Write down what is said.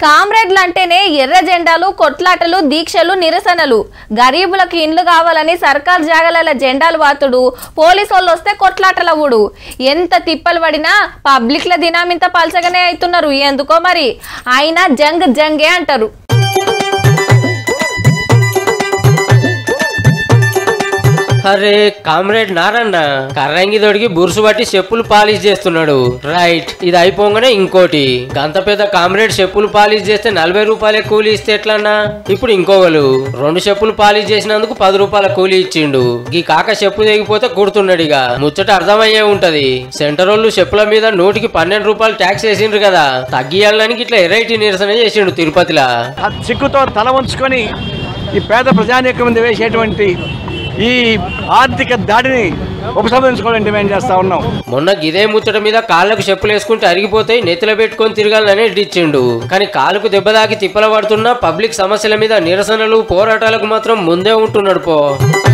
కామ్రేడ్లు అంటేనే ఎర్ర జెండాలు కొట్లాటలు దీక్షలు నిరసనలు గరీబులకు ఇండ్లు కావాలని సర్కార్ జాగల జెండాలు వాతుడు పోలీసు వాళ్ళు వస్తే కొట్లాటలవుడు ఎంత తిప్పలు పడినా పబ్లిక్ల దినామింత పలచగానే అవుతున్నారు ఎందుకో మరి అయినా జంగ్ జంగే అంటారు అరే కామ్రేడ్ నారన్న కర్రంగి దొడికి బురుసు పట్టి చెప్పులు పాలిష్ చేస్తున్నాడు రైట్ ఇది అయిపోగానే ఇంకోటి గంత పెద్ద కామ్రేడ్ చెప్పులు పాలిష్ చేస్తే నలభై రూపాయలే కూలీ ఇస్తే ఎట్లన్నా ఇప్పుడు ఇంకోవలు రెండు చెప్పులు పాలిష్ చేసినందుకు పది రూపాయల కూలీ ఇచ్చిండు ఈ కాక చెప్పు తెగిపోతే కుడుతున్నాడు ఇక ముచ్చట అర్థమయ్యే ఉంటది సెంటర్ వాళ్ళు చెప్పుల మీద నూటికి పన్నెండు రూపాయలు ట్యాక్స్ వేసిండ్రు కదా తగ్గియాలని ఇట్లా ఎరైటీ నిరసన చేసిండు తిరుపతిలా ఆ సిగ్గుతో తల వంచుకొని ఈ పేద ప్రజానీకం మీద వేసేటువంటి ఈ ఆర్థిక దాడిని ఉపసంహరించుకోవాలని డిమాండ్ చేస్తా ఉన్నాం మొన్న గిదే ముచ్చట మీద కాళ్ళకు చెప్పులు వేసుకుంటే అరిగిపోతాయి నెత్తిలో పెట్టుకొని తిరగాలని ఇచ్చిండు కానీ కాలుకు దెబ్బ తాకి తిప్పల పడుతున్నా పబ్లిక్ సమస్యల మీద నిరసనలు పోరాటాలకు మాత్రం ముందే ఉంటున్నాడు పో